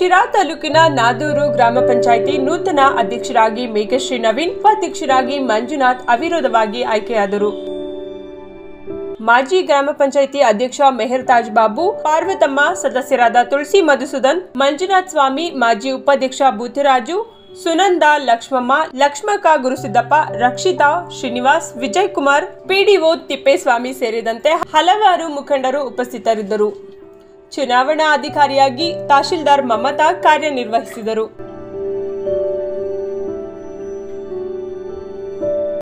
ಶಿರಾ ತಾಲೂಕಿನ ನಾದೂರು ಗ್ರಾಮ ಪಂಚಾಯಿತಿ ನೂತನ ಅಧ್ಯಕ್ಷರಾಗಿ ಮೇಘಶ್ರೀ ನವೀನ್ ಉಪಾಧ್ಯಕ್ಷರಾಗಿ ಮಂಜುನಾಥ್ ಅವಿರೋಧವಾಗಿ ಆಯ್ಕೆಯಾದರು ಮಾಜಿ ಗ್ರಾಮ ಪಂಚಾಯಿತಿ ಅಧ್ಯಕ್ಷ ಮೆಹರ್ ತಾಜ್ ಬಾಬು ಪಾರ್ವತಮ್ಮ ಸದಸ್ಯರಾದ ತುಳಸಿ ಮಧುಸೂದನ್ ಮಂಜುನಾಥ್ ಸ್ವಾಮಿ ಮಾಜಿ ಉಪಾಧ್ಯಕ್ಷ ಬೂತಿರಾಜು ಸುನಂದ ಲಕ್ಷ್ಮಮ್ಮ ಲಕ್ಷ್ಮಕ ಗುರುಸಿದ್ದಪ್ಪ ರಕ್ಷಿತಾ ಶ್ರೀನಿವಾಸ್ ವಿಜಯ್ ಕುಮಾರ್ ಪಿಡಿಒ ತಿಪ್ಪೇಸ್ವಾಮಿ ಸೇರಿದಂತೆ ಹಲವಾರು ಮುಖಂಡರು ಉಪಸ್ಥಿತರಿದ್ದರು ಚುನಾವಣಾ ಅಧಿಕಾರಿಯಾಗಿ ತಹಶೀಲ್ದಾರ್ ಮಮತಾ ಕಾರ್ಯನಿರ್ವಹಿಸಿದರು